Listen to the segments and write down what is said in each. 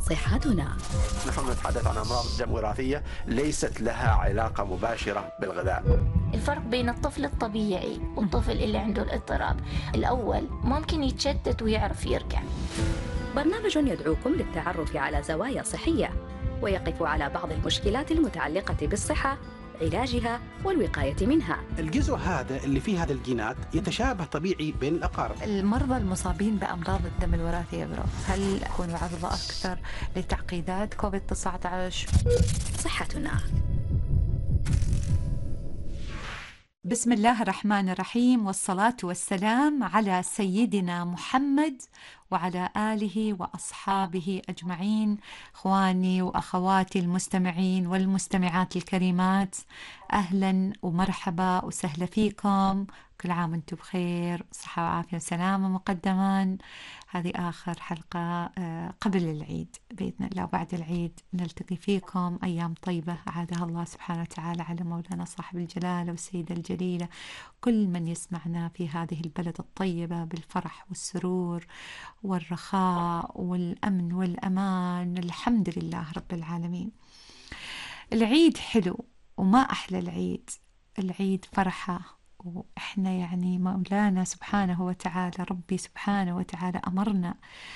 صحتنا نحن نتحدث عن أمراض دم وراثية ليست لها علاقة مباشرة بالغذاء الفرق بين الطفل الطبيعي والطفل اللي عنده الاضطراب الأول ممكن يتشتت ويعرف يرجع برنامج يدعوكم للتعرف على زوايا صحية ويقف على بعض المشكلات المتعلقة بالصحة علاجها والوقاية منها الجزء هذا اللي فيه هذا الجينات يتشابه طبيعي بين الأقارب المرضى المصابين بأمراض الدم الوراثي يا برو هل يكونوا عرضة أكثر لتعقيدات كوفيد 19 صحتنا بسم الله الرحمن الرحيم والصلاة والسلام على سيدنا محمد وعلى آله وأصحابه أجمعين إخواني وأخواتي المستمعين والمستمعات الكريمات أهلا ومرحبا وسهلا فيكم كل عام وانتم بخير صحة وعافية وسلامة مقدما هذه آخر حلقة آه، قبل العيد بإذن الله بعد العيد نلتقي فيكم أيام طيبة أعادها الله سبحانه وتعالى على مولانا صاحب الجلالة والسيدة الجليلة كل من يسمعنا في هذه البلد الطيبة بالفرح والسرور والرخاء والأمن والأمان الحمد لله رب العالمين العيد حلو وما أحلى العيد العيد فرحة وإحنا يعني مولانا سبحانه وتعالى ربي سبحانه وتعالى أمرنا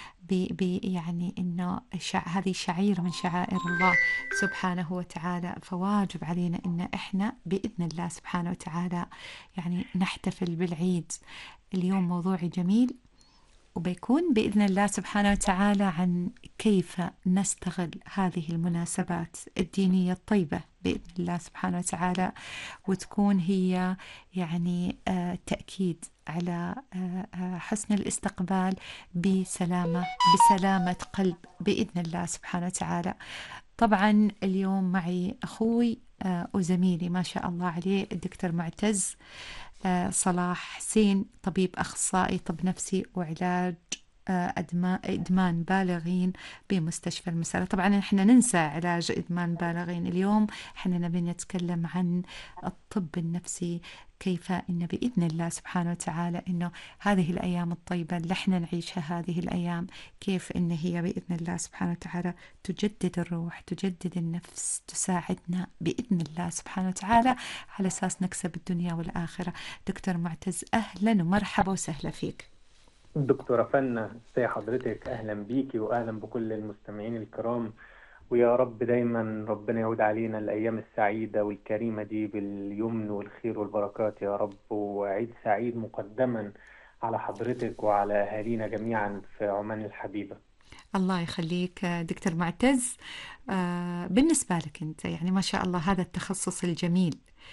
ب يعني إنه شع هذه شعيرة من شعائر الله سبحانه وتعالى فواجب علينا إن إحنا بإذن الله سبحانه وتعالى يعني نحتفل بالعيد اليوم موضوعي جميل وبيكون بإذن الله سبحانه وتعالى عن كيف نستغل هذه المناسبات الدينية الطيبة بإذن الله سبحانه وتعالى وتكون هي يعني آه تأكيد على آه آه حسن الاستقبال بسلامة بسلامة قلب بإذن الله سبحانه وتعالى طبعا اليوم معي أخوي آه وزميلي ما شاء الله عليه الدكتور معتز آه، صلاح حسين طبيب أخصائي طب نفسي وعلاج آه، إدمان بالغين بمستشفى المسألة طبعا احنا ننسى علاج إدمان بالغين اليوم احنا نبي نتكلم عن الطب النفسي كيف إن بإذن الله سبحانه وتعالى إنه هذه الأيام الطيبة اللي احنا نعيشها هذه الأيام كيف إن هي بإذن الله سبحانه وتعالى تجدد الروح تجدد النفس تساعدنا بإذن الله سبحانه وتعالى على أساس نكسب الدنيا والآخرة دكتور معتز أهلا ومرحبا وسهلا فيك دكتورة فنة ازي حضرتك اهلا بيكي واهلا بكل المستمعين الكرام ويا رب دايما ربنا يعود علينا الايام السعيدة والكريمة دي باليمن والخير والبركات يا رب وعيد سعيد مقدما على حضرتك وعلى اهالينا جميعا في عمان الحبيبة الله يخليك دكتور معتز آه، بالنسبة لك أنت يعني ما شاء الله هذا التخصص الجميل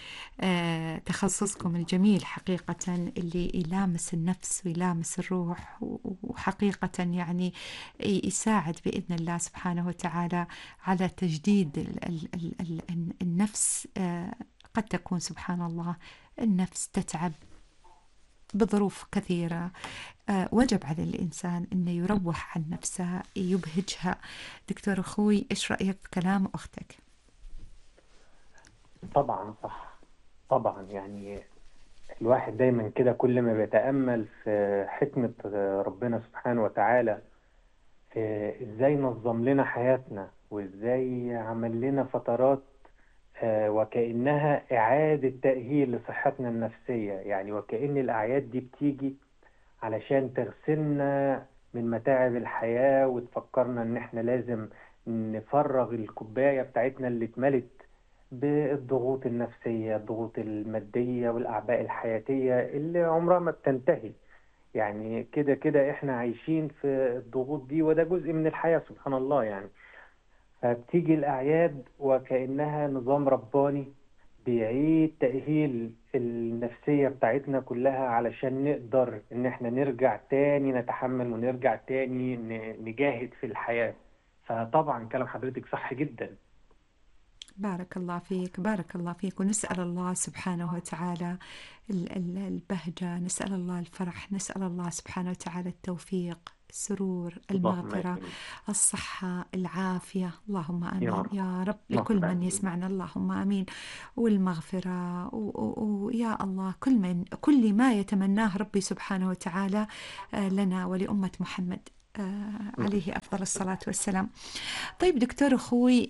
آه، تخصصكم الجميل حقيقة اللي يلامس النفس ويلامس الروح وحقيقة يعني يساعد بإذن الله سبحانه وتعالى على تجديد ال ال ال النفس آه، قد تكون سبحان الله النفس تتعب بظروف كثيرة آه، وجب على الإنسان أنه يروح عن نفسه يبهجها دكتور أخوي إيش رأيك بكلام أختك؟ طبعا صح طبعا يعني الواحد دايما كده كل ما بيتأمل في حكمة ربنا سبحانه وتعالى في ازاي نظم لنا حياتنا وازاي عمل لنا فترات آه، وكأنها إعادة تأهيل لصحتنا النفسية يعني وكأن الأعياد دي بتيجي علشان تغسلنا من متاعب الحياة وتفكرنا إن إحنا لازم نفرغ الكوباية بتاعتنا اللي اتملت بالضغوط النفسية الضغوط المادية والأعباء الحياتية اللي عمرها ما بتنتهي يعني كده كده احنا عايشين في الضغوط دي وده جزء من الحياة سبحان الله يعني فبتيجي الأعياد وكأنها نظام رباني بيعيد تأهيل النفسية بتاعتنا كلها علشان نقدر إن احنا نرجع تاني نتحمل ونرجع تاني نجاهد في الحياة فطبعا كلام حضرتك صح جدا بارك الله فيك بارك الله فيك ونسأل الله سبحانه وتعالى البهجة نسأل الله الفرح نسأل الله سبحانه وتعالى التوفيق السرور المغفرة الصحة العافية اللهم آمين يا رب, يا رب لكل من يسمعنا اللهم آمين والمغفرة ويا الله كل من كل ما يتمناه ربي سبحانه وتعالى آه، لنا ولأمة محمد آه، عليه أفضل الصلاة والسلام طيب دكتور أخوي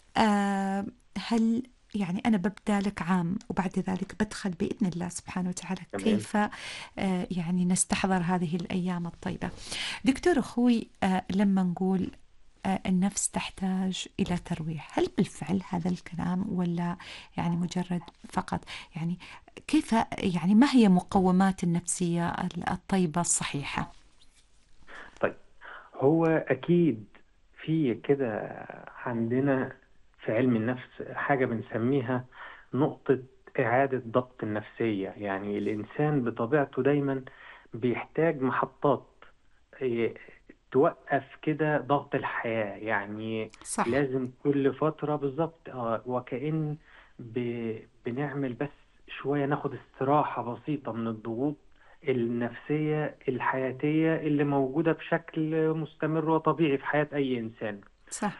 آه، هل يعني أنا ببدأ لك عام وبعد ذلك بدخل بإذن الله سبحانه وتعالى تمام. كيف آه، يعني نستحضر هذه الأيام الطيبة دكتور أخوي آه، لما نقول آه، النفس تحتاج إلى ترويح هل بالفعل هذا الكلام ولا يعني مجرد فقط يعني كيف يعني ما هي مقومات النفسية الطيبة الصحيحة طيب هو أكيد في كده عندنا في علم النفس حاجة بنسميها نقطة إعادة ضبط النفسية يعني الإنسان بطبيعته دايما بيحتاج محطات إيه، توقف كده ضغط الحياة يعني صح لازم كل فترة بالظبط آه، وكأن ب... بنعمل بس شوية ناخد استراحة بسيطة من الضغوط النفسية الحياتية اللي موجودة بشكل مستمر وطبيعي في حياة أي إنسان صح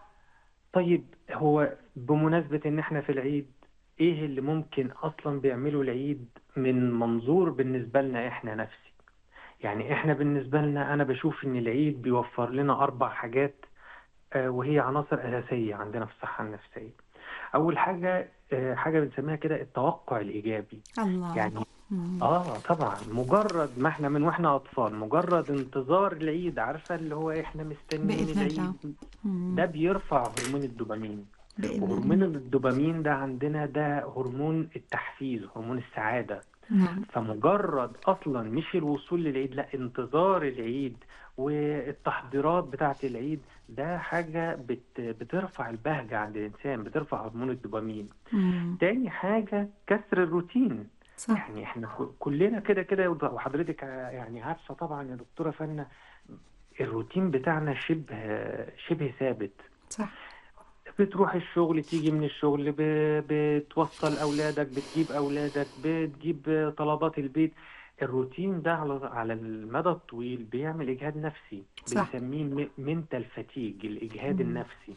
طيب هو بمناسبة إن إحنا في العيد إيه اللي ممكن أصلا بيعمله العيد من منظور بالنسبة لنا إحنا نفسي يعني إحنا بالنسبة لنا أنا بشوف إن العيد بيوفر لنا أربع حاجات آه، وهي عناصر أساسية عندنا في الصحة النفسية أول حاجة آه، حاجة بنسميها كده التوقع الإيجابي الله يعني مم. اه طبعا مجرد ما احنا من واحنا اطفال مجرد انتظار العيد عارفه اللي هو احنا مستنيين بإذن الله. العيد مم. ده بيرفع هرمون الدوبامين بإذن وهرمون الله الدوبامين ده عندنا ده هرمون التحفيز هرمون السعادة نعم فمجرد أصلا مش الوصول للعيد لا انتظار العيد والتحضيرات بتاعة العيد ده حاجة بت بترفع البهجة عند الإنسان بترفع هرمون الدوبامين مم. تاني حاجة كسر الروتين صح يعني احنا ك- كلنا كده كده وحضرتك ع- يعني عارفة طبعا يا دكتورة فنا الروتين بتاعنا شبه شبه ثابت صح بتروح الشغل تيجي من الشغل ب- بتوصل أولادك بتجيب أولادك بتجيب طلبات البيت الروتين ده على على المدى الطويل بيعمل إجهاد نفسي صح. بنسميه منتال فاتيج الإجهاد مم. النفسي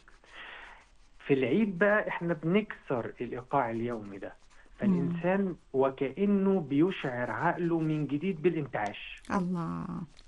في العيد بقى احنا بنكسر الإيقاع اليومي ده فالإنسان وكأنه بيشعر عقله من جديد بالانتعاش الله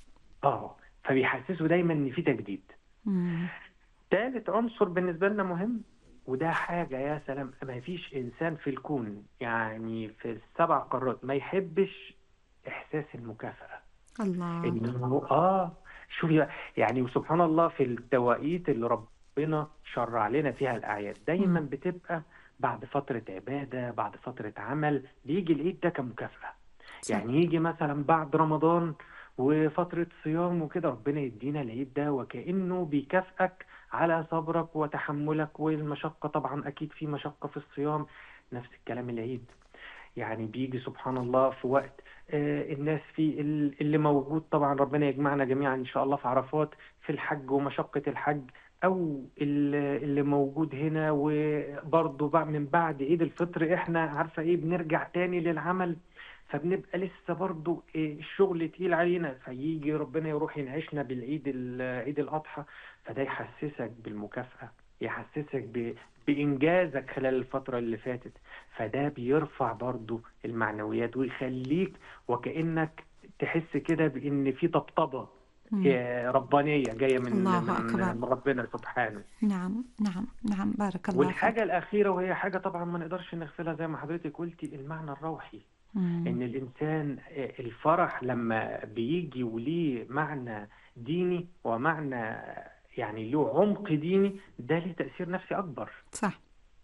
اه فبيحسسه دايما ان في تجديد مم. تالت عنصر بالنسبة لنا مهم وده حاجة يا سلام ما فيش إنسان في الكون يعني في السبع قارات ما يحبش إحساس المكافأة الله إنه آه شوفي بقى يعني وسبحان الله في التوقيت اللي ربنا شرع لنا فيها الأعياد دايما مم. بتبقى بعد فترة عبادة بعد فترة عمل بيجي العيد ده كمكافأة صح. يعني يجي مثلا بعد رمضان وفترة صيام وكده ربنا يدينا العيد ده وكأنه بيكافئك على صبرك وتحملك والمشقة طبعا أكيد في مشقة في الصيام نفس الكلام العيد يعني بيجي سبحان الله في وقت آه، الناس في ال- اللي موجود طبعا ربنا يجمعنا جميعا إن شاء الله في عرفات في الحج ومشقة الحج أو ال- اللي موجود هنا وبرضه بقى من بعد عيد الفطر إحنا عارفة إيه بنرجع تاني للعمل فبنبقى لسه برضو إيه الشغل تقيل علينا فيجي ربنا يروح ينعشنا بالعيد ال- عيد الأضحى فده يحسسك بالمكافأة يحسسك ب... بإنجازك خلال الفترة اللي فاتت فده بيرفع برضو المعنويات ويخليك وكأنك تحس كده بإن في طبطبة مم. آه، ربانية جاية من الله من أكبر. من ربنا سبحانه نعم نعم نعم بارك الله فيك والحاجة الأخيرة وهي حاجة طبعا ما نقدرش نغفلها زي ما حضرتك قلتي المعنى الروحي مم. ان الانسان الفرح لما بيجي وليه معنى ديني ومعنى يعني له عمق ديني ده ليه تأثير نفسي اكبر صح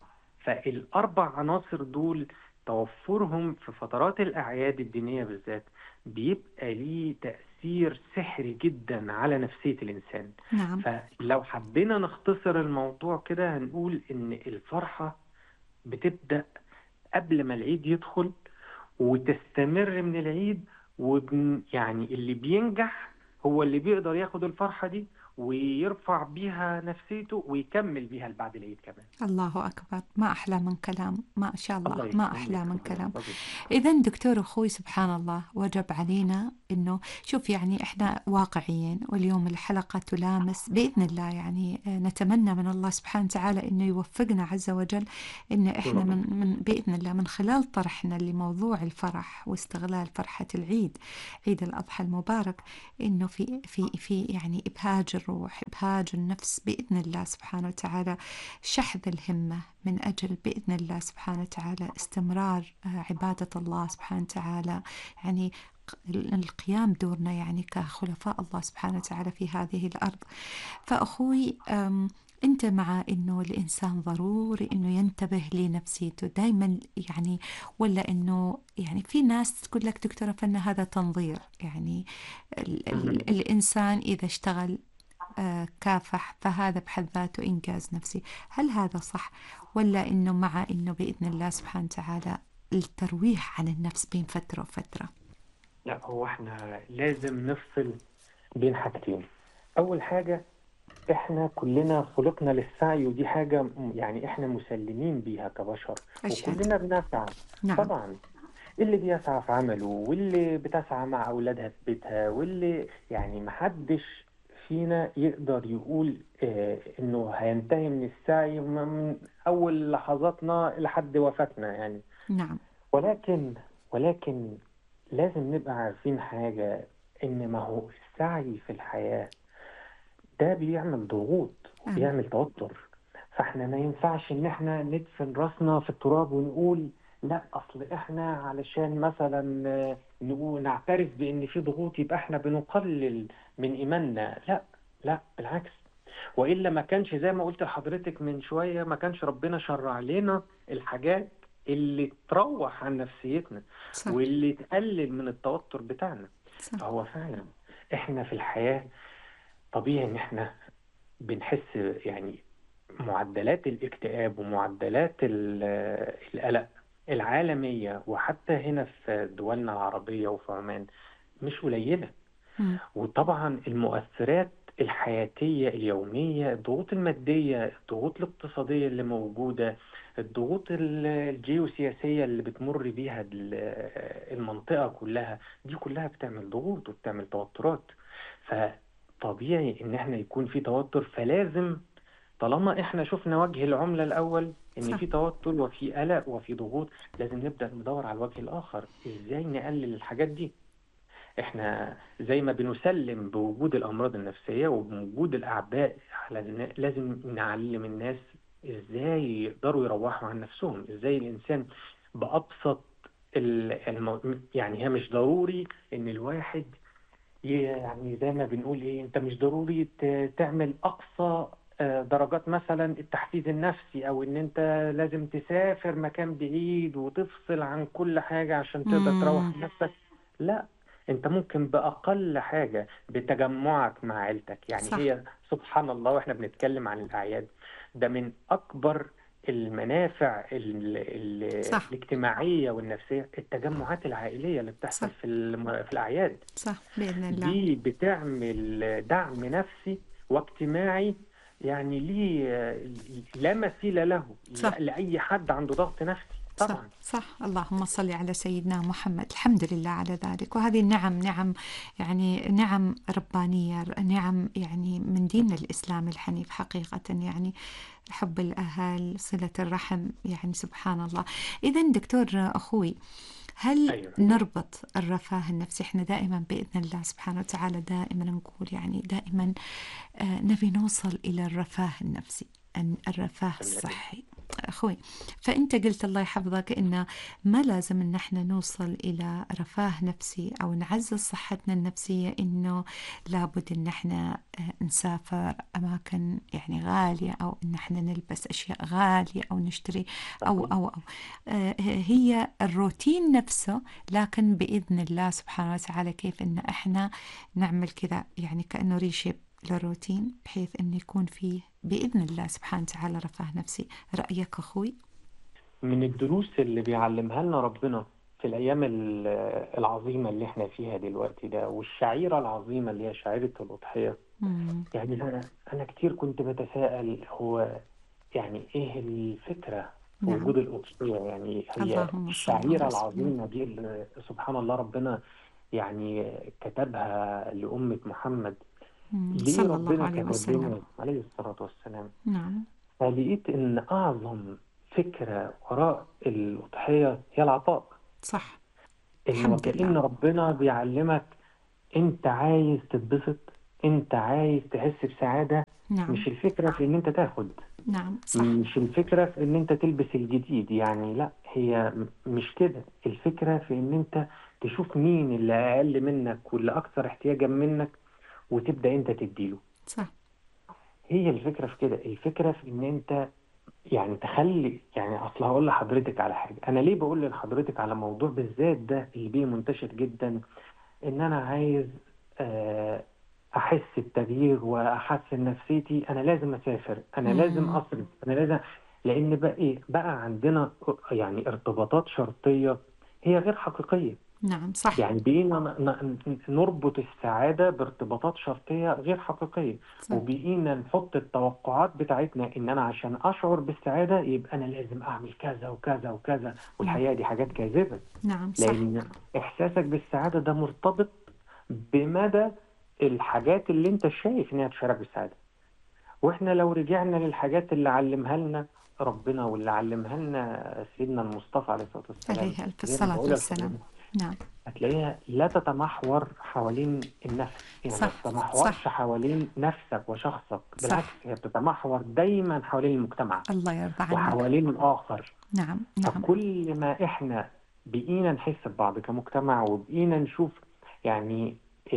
فالاربع عناصر دول توفرهم في فترات الاعياد الدينية بالذات بيبقى ليه تأثير سحري جدا على نفسية الانسان نعم فلو حبينا نختصر الموضوع كده هنقول ان الفرحة بتبدأ قبل ما العيد يدخل وتستمر من العيد وبن يعني اللي بينجح هو اللي بيقدر ياخد الفرحة دي ويرفع بيها نفسيته ويكمل بيها بعد العيد كمان الله أكبر ما أحلى من كلام ما شاء الله ما يكرمك، أحلى من ربنا كلام يحفظك. إذا دكتور أخوي سبحان الله وجب علينا إنه شوف يعني إحنا واقعيين واليوم الحلقة تلامس بإذن الله يعني آه، نتمنى من الله سبحانه وتعالى إنه يوفقنا عز وجل إن إحنا من, من بإذن الله من خلال طرحنا لموضوع الفرح واستغلال فرحة العيد عيد الأضحى المبارك إنه في في في يعني ابهاج الروح ابهاج النفس باذن الله سبحانه وتعالى شحذ الهمه من اجل باذن الله سبحانه وتعالى استمرار آه، عباده الله سبحانه وتعالى يعني القيام دورنا يعني كخلفاء الله سبحانه وتعالى في هذه الارض فاخوي أنت مع أنه الإنسان ضروري أنه ينتبه لنفسيته دائما يعني ولا أنه يعني في ناس تقول لك دكتورة فن هذا تنظير يعني ال ال الإنسان إذا اشتغل آه كافح فهذا بحد ذاته إنجاز نفسي هل هذا صح ولا أنه مع أنه بإذن الله سبحانه وتعالى الترويح عن النفس بين فترة وفترة لا هو احنا لازم نفصل بين حاجتين أول حاجة احنا كلنا خلقنا للسعي ودي حاجة يعني احنا مسلمين بيها كبشر أشهد. وكلنا بنسعى نعم طبعا اللي بيسعى في عمله واللي بتسعى مع أولادها في بيتها واللي يعني محدش فينا يقدر يقول آه إنه هينتهي من السعي من أول لحظاتنا لحد وفاتنا يعني نعم ولكن ولكن لازم نبقى عارفين حاجة إن ما هو السعي في الحياة ده بيعمل ضغوط آه. بيعمل توتر فاحنا ما ينفعش ان احنا ندفن راسنا في التراب ونقول لا اصل احنا علشان مثلا آه، نقول نعترف بان في ضغوط يبقى احنا بنقلل من ايماننا لا لا بالعكس والا ما كانش زي ما قلت لحضرتك من شويه ما كانش ربنا شرع لنا الحاجات اللي تروح عن نفسيتنا صح واللي تقلل من التوتر بتاعنا صح فهو فعلا احنا في الحياة طبيعي ان احنا بنحس يعني معدلات الاكتئاب ومعدلات ال- القلق العالمية وحتى هنا في دولنا العربية وفي عمان مش قليلة مم. وطبعا المؤثرات الحياتية اليومية الضغوط المادية الضغوط الاقتصادية اللي موجودة الضغوط ال- الجيوسياسية اللي بتمر بيها ال- المنطقة كلها دي كلها بتعمل ضغوط وبتعمل توترات فطبيعي ان احنا يكون في توتر فلازم طالما احنا شفنا وجه العملة الاول ان صح. في توتر وفي قلق وفي ضغوط لازم نبدأ ندور على الوجه الاخر ازاي نقلل الحاجات دي احنا زي ما بنسلم بوجود الامراض النفسيه وبوجود الاعباء على النا... لازم نعلم الناس ازاي يقدروا يروحوا عن نفسهم ازاي الانسان بابسط ال- المو... يعني هي مش ضروري ان الواحد ي- يعني زي ما بنقول ايه انت مش ضروري ت- تعمل اقصى آه، درجات مثلا التحفيز النفسي او ان انت لازم تسافر مكان بعيد وتفصل عن كل حاجه عشان تقدر مم. تروح عن نفسك لا انت ممكن باقل حاجه بتجمعك مع عيلتك يعني صح. هي سبحان الله واحنا بنتكلم عن الاعياد ده من اكبر المنافع ال ال صح. الاجتماعيه والنفسيه التجمعات العائليه اللي بتحصل صح. في الم- في الاعياد صح بإذن الله دي بتعمل دعم نفسي واجتماعي يعني ليه لا مثيل له صح. لأي حد عنده ضغط نفسي صح طبعا صح اللهم صل على سيدنا محمد الحمد لله على ذلك وهذه النعم نعم يعني نعم ربانية نعم يعني من دين الإسلام الحنيف حقيقة يعني حب الأهل صلة الرحم يعني سبحان الله إذا دكتور أخوي هل أيوة. نربط الرفاه النفسي احنا دائما بإذن الله سبحانه وتعالى دائما نقول يعني دائما آه، نبي نوصل إلى الرفاه النفسي أن الرفاه الصحي أخوي فأنت قلت الله يحفظك إن ما لازم إن احنا نوصل إلى رفاه نفسي أو نعزز صحتنا النفسية إنه لابد إن احنا آه، نسافر أماكن يعني غالية أو إن احنا نلبس أشياء غالية أو نشتري أو أو أو آه، هي الروتين نفسه لكن بإذن الله سبحانه وتعالى كيف إن احنا نعمل كذا يعني كأنه ريشيب للروتين بحيث إنه يكون فيه بإذن الله سبحانه وتعالى رفاه نفسي رأيك أخوي؟ من الدروس اللي بيعلمها لنا ربنا في الأيام ال- العظيمة اللي احنا فيها دلوقتي ده والشعيرة العظيمة اللي هي شعيرة الأضحية مم. يعني أنا أنا كتير كنت بتساءل هو يعني إيه الفكرة في نعم. وجود الأضحية يعني هي اللهم صل الشعيرة على سيدنا. العظيمة دي اللي سبحان الله ربنا يعني كتبها لأمة محمد مم. ليه صلى الله ربنا عليه كتب وسلم لنا عليه الصلاة والسلام نعم فلقيت إن أعظم فكرة وراء الأضحية هي العطاء صح إن الحمد وكأن لله. ربنا بيعلمك انت عايز تتبسط انت عايز تحس بسعادة نعم مش الفكرة في ان انت تاخد نعم صح مش الفكرة في ان انت تلبس الجديد يعني لا هي م- مش كده الفكرة في ان انت تشوف مين اللي اقل منك واللي اكثر احتياجا منك وتبدأ انت تديله صح هي الفكرة في كده الفكرة في ان انت يعني تخلي يعني اصل هقول لحضرتك على حاجة انا ليه بقول لحضرتك على موضوع بالذات ده اللي بيه منتشر جدا ان انا عايز آه، احس بتغيير واحسن نفسيتي انا لازم اسافر انا مم. لازم اصرف انا لازم لان بقى ايه بقى عندنا يعني ارتباطات شرطية هي غير حقيقية نعم صح يعني بقينا ن- ن- نربط السعادة بارتباطات شرطية غير حقيقية صح وبقينا نحط التوقعات بتاعتنا ان انا عشان اشعر بالسعادة يبقى انا لازم اعمل كذا وكذا وكذا والحقيقة دي حاجات كاذبة نعم صح لان احساسك بالسعادة ده مرتبط بمدى الحاجات اللي انت شايف انها تشعرك بالسعادة واحنا لو رجعنا للحاجات اللي علمها لنا ربنا واللي علمها لنا سيدنا المصطفى عليه الصلاة والسلام عليه ألف زي ما الصلاة بقول والسلام لحضرتك، نعم هتلاقيها لا تتمحور حوالين النفس يعني صح، ما تتمحورش صح. حوالين نفسك وشخصك صح. بالعكس هي بتتمحور دايما حوالين المجتمع الله يرضى عنك وحوالين الآخر نعم نعم فكل ما احنا بقينا نحس ببعض كمجتمع وبقينا نشوف يعني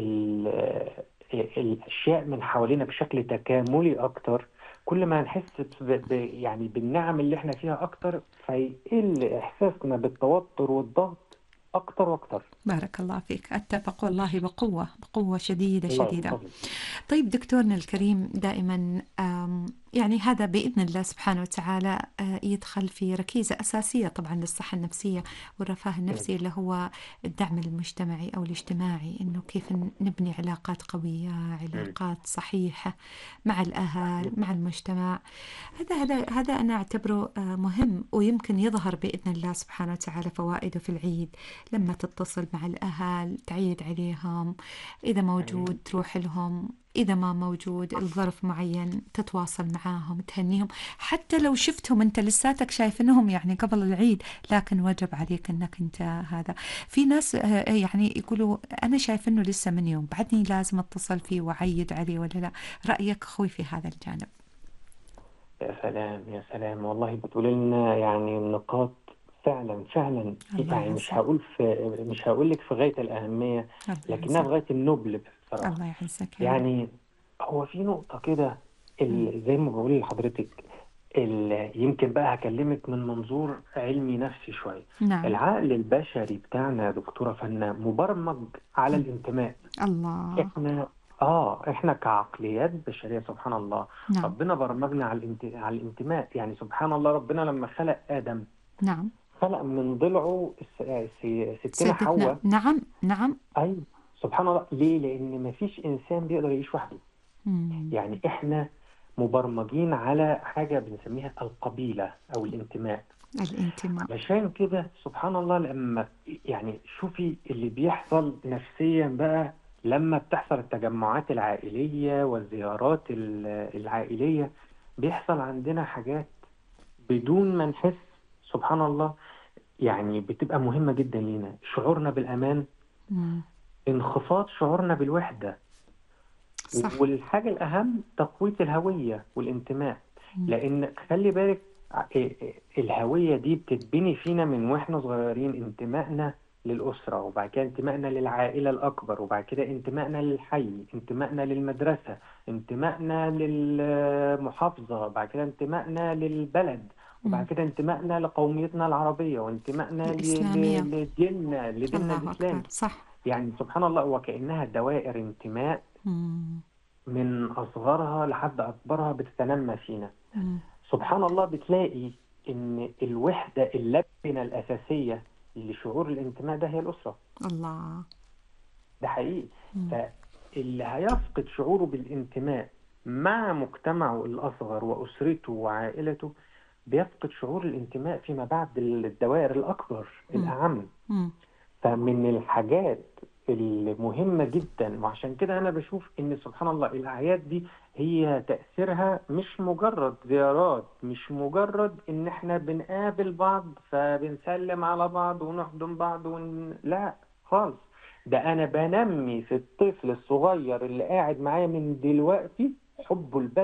ال- الأشياء من حوالينا بشكل تكاملي أكتر كل ما نحس ب... ب... يعني بالنعم اللي احنا فيها أكتر فيقل إحساسنا بالتوتر والضغط أكتر وأكتر بارك الله فيك أتفق والله بقوة بقوة شديدة الله شديدة يحفظك. طيب دكتورنا الكريم دائما آم، يعني هذا بإذن الله سبحانه وتعالى آه، يدخل في ركيزة أساسية طبعا للصحة النفسية والرفاه النفسي اللي هو الدعم المجتمعي أو الاجتماعي إنه كيف ن- نبني علاقات قوية علاقات صحيحة مع الأهل مع المجتمع هذا هذا هذا أنا أعتبره آه، مهم ويمكن يظهر بإذن الله سبحانه وتعالى فوائده في العيد لما تتصل مع الأهل تعيد عليهم إذا موجود تروح لهم إذا ما موجود الظرف معين تتواصل معاهم تهنيهم حتى لو شفتهم أنت لساتك شايفينهم يعني قبل العيد لكن وجب عليك أنك أنت هذا في ناس آه، يعني يقولوا أنا شايف أنه لسه من يوم بعدني لازم أتصل فيه وأعيد عليه ولا لا رأيك أخوي في هذا الجانب يا سلام يا سلام والله بتقول لنا يعني نقاط فعلا فعلا الله يعني مش يعزك. هقول في مش هقول لك في غاية الأهمية الله لكنها في يعزك. غاية النبل بصراحة الله يعزك يا رب. يعني هو في نقطة كده ال- زي ما بقول لحضرتك ال- يمكن بقى هكلمك من منظور علمي نفسي شوية نعم العقل البشري بتاعنا يا دكتورة فنا مبرمج على الانتماء الله احنا اه احنا كعقليات بشرية سبحان الله نعم ربنا برمجنا على الانت... على الانتماء يعني سبحان الله ربنا لما خلق آدم نعم خلق من ضلعه الس- س- ستنا سيدتنا حواء نعم نعم أي سبحان الله ليه؟ لأن مفيش إنسان بيقدر يعيش وحده مم. يعني إحنا مبرمجين على حاجة بنسميها القبيلة أو الانتماء الانتماء عشان كده سبحان الله لما يعني شوفي اللي بيحصل نفسيا بقى لما بتحصل التجمعات العائلية والزيارات ال- العائلية بيحصل عندنا حاجات بدون ما نحس سبحان الله يعني بتبقى مهمة جدا لينا شعورنا بالأمان مم. انخفاض شعورنا بالوحدة صح والحاجة الأهم تقوية الهوية والانتماء مم. لأن خلي بالك ع- إيه- إيه الهوية دي بتتبني فينا من واحنا صغيرين انتمائنا للأسرة وبعد كده انتمائنا للعائلة الأكبر وبعد كده انتمائنا للحي انتمائنا للمدرسة انتمائنا للمحافظة بعد كده انتمائنا للبلد وبعد مم. كده انتمائنا لقوميتنا العربية وانتمائنا ل- الإسلامية. ل- لديننا لديننا الله الإسلامي أكبر صح يعني سبحان الله وكأنها دوائر انتماء مم. من أصغرها لحد أكبرها بتتنمى فينا مم. سبحان الله بتلاقي إن الوحدة اللبنة الأساسية لشعور الانتماء ده هي الأسرة الله ده حقيقي مم. فاللي هيفقد شعوره بالانتماء مع مجتمعه الأصغر وأسرته وعائلته بيفقد شعور الانتماء فيما بعد الدوائر الأكبر مم. الأعم مم. فمن الحاجات المهمة جدا وعشان كده أنا بشوف إن سبحان الله الأعياد دي هي تأثيرها مش مجرد زيارات مش مجرد إن إحنا بنقابل بعض فبنسلم على بعض ونحضن بعض ون... لا خالص ده انا بنمي في الطفل الصغير اللي قاعد معايا من دلوقتي حبه البلد